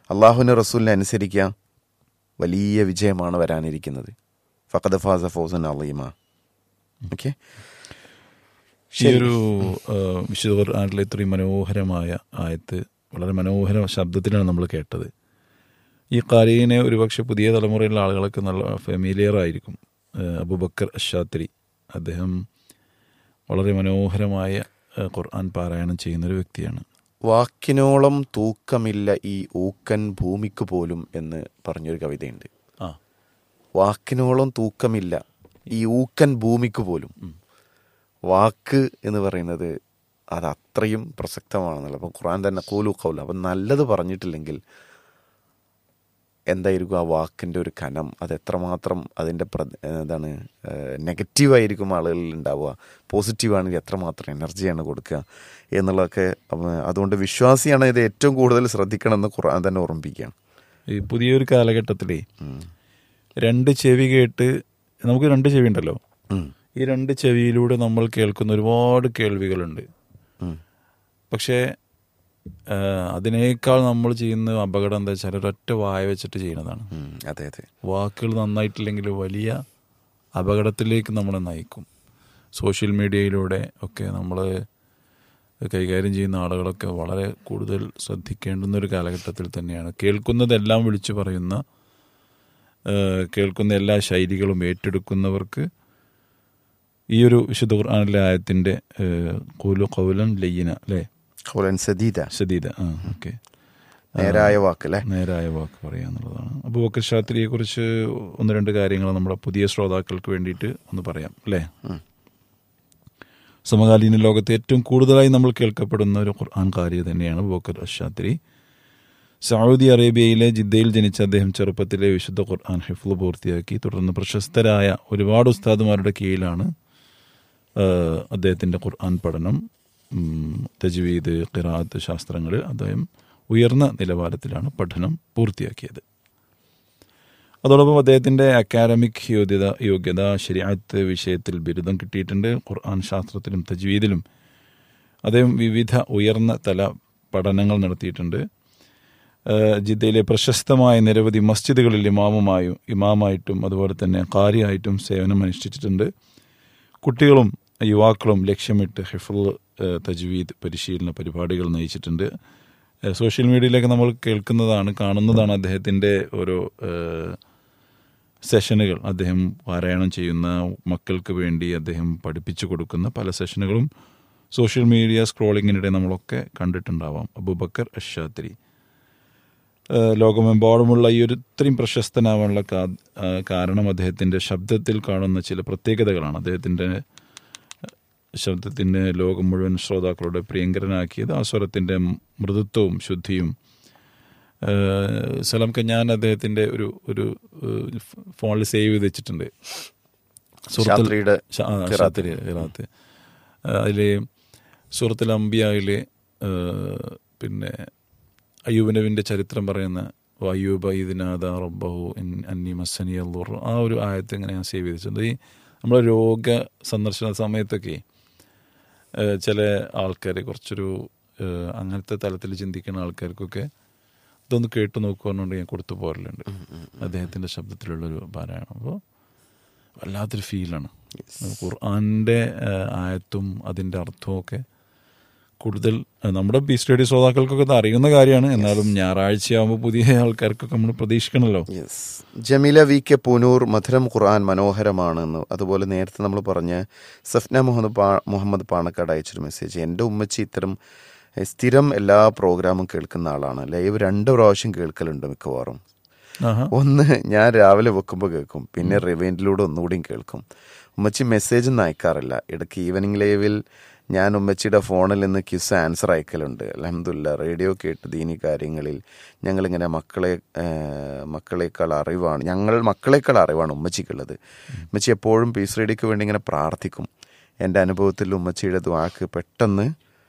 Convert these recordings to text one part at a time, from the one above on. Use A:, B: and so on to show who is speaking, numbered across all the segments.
A: അള്ളാഹുവിൻ്റെ റസൂലിനെ അനുസരിക്കുക വലിയ വിജയമാണ് വരാനിരിക്കുന്നത് ഫഖദ് ഫാസ ഫൗസൻ അലീമ ഓക്കെ
B: ഈ ഒരു ആ, വിശുദ്ധ ഖുർആനിലെ ഇത്രയും മനോഹരമായ ആയത്ത് വളരെ മനോഹര ശബ്ദത്തിലാണ് നമ്മൾ കേട്ടത് ഈ കാരീനെ ഒരുപക്ഷെ പുതിയ തലമുറയിലുള്ള ആളുകളൊക്കെ നല്ല ഫെമിലിയർ ആയിരിക്കും ആ, അബൂബക്കർ അഷാത്തിരി അദ്ദേഹം വളരെ മനോഹരമായ ആ, ഖുർആൻ പാരായണം ചെയ്യുന്ന ഒരു വ്യക്തിയാണ്
A: വാക്കിനോളം തൂക്കമില്ല ഈ ഊക്കൻ ഭൂമിക്ക് പോലും എന്ന് പറഞ്ഞൊരു കവിതയുണ്ട്
B: ആ
A: വാക്കിനോളം തൂക്കമില്ല ഈ ഊക്കൻ ഭൂമിക്ക് പോലും വാക്ക് എന്ന് പറയുന്നത് അത് അത്രയും പ്രസക്തമാണെന്നല്ല അപ്പം ഖുറാൻ തന്നെ കൂലു കൗല അപ്പം നല്ലത് പറഞ്ഞിട്ടില്ലെങ്കിൽ എന്തായിരിക്കും ആ വാക്കിൻ്റെ ഒരു കനം അത് എത്രമാത്രം അതിൻ്റെ പ്ര എന്താണ് നെഗറ്റീവായിരിക്കും ആളുകളിൽ ഉണ്ടാവുക പോസിറ്റീവാണെങ്കിൽ എത്രമാത്രം എനർജിയാണ് കൊടുക്കുക എന്നുള്ളതൊക്കെ അപ്പം അതുകൊണ്ട് വിശ്വാസിയാണ് ഇത് ഏറ്റവും കൂടുതൽ ശ്രദ്ധിക്കണമെന്ന് ഖുറാൻ തന്നെ ഓർമ്മിപ്പിക്കുകയാണ്
B: ഈ പുതിയൊരു കാലഘട്ടത്തിലേ രണ്ട് ചെവി കേട്ട് നമുക്ക് രണ്ട് ചെവി ഉണ്ടല്ലോ
A: ഉം.
B: ഈ രണ്ട് ചെവിയിലൂടെ നമ്മൾ കേൾക്കുന്ന ഒരുപാട് കേൾവികളുണ്ട്
A: ഉം.
B: പക്ഷേ ആ, അതിനേക്കാൾ നമ്മൾ ചെയ്യുന്ന അപകടം എന്താ വെച്ചാൽ ഒരൊറ്റ വായ വെച്ചിട്ട് ചെയ്യുന്നതാണ്
A: ഉം. അതെ അതെ
B: വാക്കുകൾ നന്നായിട്ടില്ലെങ്കിൽ വലിയ അപകടത്തിലേക്ക് നമ്മളെ നയിക്കും സോഷ്യൽ മീഡിയയിലൂടെ ഒക്കെ നമ്മൾ കൈകാര്യം ചെയ്യുന്ന ആളുകളൊക്കെ വളരെ കൂടുതൽ ശ്രദ്ധിക്കേണ്ടുന്ന ഒരു കാലഘട്ടത്തിൽ തന്നെയാണ് കേൾക്കുന്നതെല്ലാം വിളിച്ചു പറയുന്ന ആ, കേൾക്കുന്ന എല്ലാ ശൈലികളും ഏറ്റെടുക്കുന്നവർക്ക് ഈ ഒരു വിശുദ്ധ ഖുർആാനിലെ ആയത്തിൻ്റെ കൂലു കൗലൻ ലയ്യന അല്ലേ
A: ഖൗലൻ സദീദ
B: സദീദ ആ ഓക്കെ
A: നേരായ വാക്ക് അല്ലേ
B: നേരായ വാക്ക് പറയുക എന്നുള്ളതാണ് അപ്പോൾ ബക്കർ ശാസ്ത്രിയെ കുറിച്ച് ഒന്ന് രണ്ട് കാര്യങ്ങൾ നമ്മുടെ പുതിയ ശ്രോതാക്കൾക്ക് വേണ്ടിയിട്ട് ഒന്ന് പറയാം അല്ലേ
A: ഉം.
B: സമകാലീന ലോകത്തെ ഏറ്റവും കൂടുതലായി നമ്മൾ കേൾക്കപ്പെടുന്ന ഒരു ഖുർആൻ കാര്യ തന്നെയാണ് ബോക്കർ അഷാത്രി സൗദി അറേബ്യയിലെ ജിദ്ദയിൽ ജനിച്ച അദ്ദേഹം ചെറുപ്പത്തിലെ വിശുദ്ധ ഖുർആൻ ഹിഫ്ല് പൂർത്തിയാക്കി തുടർന്ന് പ്രശസ്തരായ ഒരുപാട് ഉസ്താദുമാരുടെ കീഴിലാണ് ആ, അദ്ദേഹത്തിൻ്റെ ഖുർആൻ പഠനം ഉം, തജ്വീദ് ഖിറാത്ത് ശാസ്ത്രങ്ങളിൽ അദ്ദേഹം ഉയർന്ന നിലവാരത്തിലാണ് പഠനം പൂർത്തിയാക്കിയത് അതോടൊപ്പം അദ്ദേഹത്തിൻ്റെ അക്കാഡമിക് യോഗ്യത യോഗ്യത ശരിയാത്ത് വിഷയത്തിൽ ബിരുദം കിട്ടിയിട്ടുണ്ട് ഖുർആൻ ശാസ്ത്രത്തിലും തജ്വീദിലും അദ്ദേഹം വിവിധ ഉയർന്ന തല പഠനങ്ങൾ നടത്തിയിട്ടുണ്ട് ഏഹ് ജിദ്ദയിലെ പ്രശസ്തമായ നിരവധി മസ്ജിദുകളിൽ ഇമാമുമായും ഇമാമായിട്ടും അതുപോലെ തന്നെ കാരിയായിട്ടും സേവനം അനുഷ്ഠിച്ചിട്ടുണ്ട് കുട്ടികളും യുവാക്കളും ലക്ഷ്യമിട്ട് ഹിഫുൾ ഏഹ് തജ്വീദ് പരിശീലന പരിപാടികൾ നയിച്ചിട്ടുണ്ട് ഏഹ് സോഷ്യൽ മീഡിയയിലൊക്കെ നമ്മൾ കേൾക്കുന്നതാണ് കാണുന്നതാണ് അദ്ദേഹത്തിൻ്റെ ഓരോ ഏഹ് സെഷനുകൾ അദ്ദേഹം പാരായണം ചെയ്യുന്ന മക്കൾക്ക് വേണ്ടി അദ്ദേഹം പഠിപ്പിച്ചു കൊടുക്കുന്ന പല സെഷനുകളും സോഷ്യൽ മീഡിയ സ്ക്രോളിങ്ങിനിടെ നമ്മളൊക്കെ കണ്ടിട്ടുണ്ടാവാം അബൂബക്കർ അഷാത്രി ഏഹ് ലോകമെമ്പാടുമുള്ള ഈ ഒരു ഇത്രയും പ്രശസ്തനാവാനുള്ള കാ- ആ, കാരണം അദ്ദേഹത്തിൻ്റെ ശബ്ദത്തിൽ കാണുന്ന ചില പ്രത്യേകതകളാണ് അദ്ദേഹത്തിൻ്റെ ശബ്ദത്തിൻ്റെ ലോകം മുഴുവൻ ശ്രോതാക്കളുടെ പ്രിയങ്കരനാക്കിയത് ആ സ്വരത്തിൻ്റെ മൃദുത്വവും ശുദ്ധിയും ഏഹ് സലാംക്ക ഞാൻ അദ്ദേഹത്തിൻ്റെ ഒരു ഒരു ഏഹ് ഫോണിൽ സേവ് ചെയ്ത് വെച്ചിട്ടുണ്ട് സുഹൃത്തുൽ-
A: ശാസ്ത്രിയുടെ
B: ശ- ആ, ശാസ്ത്രി ഖിറാത്ത് അതിൽ സൂറത്തുൽ അംബിയയിലെ ഏഹ്, പിന്നെ അയ്യൂബ് നബിൻ്റെ ചരിത്രം പറയുന്ന അയ്യൂബ ഇതിനാദ റബ്ബഹു ഇൻ അന്നി മസനി അല്ലുർ ആ ഒരു ആയത്ത് ഇങ്ങനെ ഞാൻ സേവ് ചെയ്ത് വെച്ചിട്ടുണ്ട് ഈ നമ്മളെ രോഗ സന്ദർശന സമയത്തൊക്കെ ഏഹ്, ചില ആൾക്കാർ കുറച്ചൊരു ഏഹ്, അങ്ങനത്തെ തലത്തിൽ ചിന്തിക്കുന്ന ആൾക്കാർക്കൊക്കെ ഇതൊന്ന് കേട്ട് നോക്കുവാനുണ്ട് ഞാൻ കൊടുത്തു പോരലുണ്ട് അദ്ദേഹത്തിൻ്റെ ശബ്ദത്തിലുള്ളൊരു പാരായണം അപ്പോൾ വല്ലാത്തൊരു ഫീലാണ് ഖുർആാനിൻ്റെ ആയത്തും അതിൻ്റെ അർത്ഥവും ഒക്കെ കൂടുതൽ ഏഹ്, നമ്മുടെ ബി സ്റ്റഡി ശ്രോതാക്കൾക്കൊക്കെ ഇത് അറിയുന്ന കാര്യമാണ് എന്നാലും ഞായറാഴ്ചയാകുമ്പോൾ പുതിയ ആൾക്കാർക്കൊക്കെ നമ്മൾ പ്രതീക്ഷിക്കണമല്ലോ
A: yes Jameela V K Poonoor മധുരം ഖുർആൻ മനോഹരമാണെന്ന് അതുപോലെ നേരത്തെ നമ്മൾ പറഞ്ഞ സഫ്ന മുഹമ്മദ് പാ മുഹമ്മദ് പാണക്കാട് അയച്ചൊരു മെസ്സേജ് എൻ്റെ ഉമ്മച്ചി ഇത്തരം എഹ്, സ്ഥിരം എല്ലാ പ്രോഗ്രാമും കേൾക്കുന്ന ആളാണ് ലൈവ് രണ്ട് പ്രാവശ്യം കേൾക്കലുണ്ട് മിക്കവാറും
B: ആഹാ
A: ഒന്ന് ഞാൻ രാവിലെ വെക്കുമ്പോൾ കേൾക്കും പിന്നെ റിവൈൻഡിലൂടെ ഒന്നുകൂടിയും കേൾക്കും ഉമ്മച്ചി മെസ്സേജ് ഒന്നും അയക്കാറില്ല ഇടയ്ക്ക് ഈവനിങ് ലൈവിൽ ഞാൻ ഉമ്മച്ചിയുടെ ഫോണിൽ നിന്ന് ക്യുസ് ആൻസർ അയക്കലുണ്ട് അലഹമില്ല റേഡിയോ കേട്ട് ദീനി കാര്യങ്ങളിൽ ഞങ്ങളിങ്ങനെ മക്കളെ ഏഹ്, മക്കളേക്കാൾ അറിവാണ് ഞങ്ങൾ മക്കളേക്കാൾ അറിവാണ് ഉമ്മച്ചിക്കുള്ളത് ഉമ്മച്ചി എപ്പോഴും പീസ് റേഡിയോക്ക് വേണ്ടി ഇങ്ങനെ പ്രാർത്ഥിക്കും എൻ്റെ അനുഭവത്തിൽ ഉമ്മച്ചിയുടെ ദ്വാക്ക് പെട്ടെന്ന്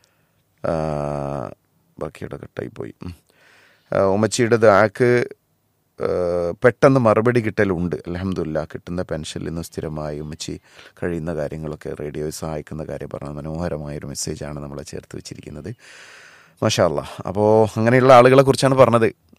A: ബാക്കിയുടെ കട്ടായി പോയി ഉം. ആ, ഉമ്മച്ചിയുടെ ദ്വാക്ക് ഏഹ് പെട്ടെന്ന് മറുപടി കിട്ടലുണ്ട് അലഹമില്ല കിട്ടുന്ന പെൻഷനിൽ നിന്ന് സ്ഥിരമായി ഉമ്മച്ചി കഴിയുന്ന കാര്യങ്ങളൊക്കെ റേഡിയോയിൽ സഹായിക്കുന്ന കാര്യം പറഞ്ഞ മനോഹരമായൊരു മെസ്സേജാണ് നമ്മളെ ചേർത്ത് വെച്ചിരിക്കുന്നത് മാഷാ അല്ലാ അപ്പോൾ അങ്ങനെയുള്ള ആളുകളെ കുറിച്ചാണ് പറഞ്ഞത്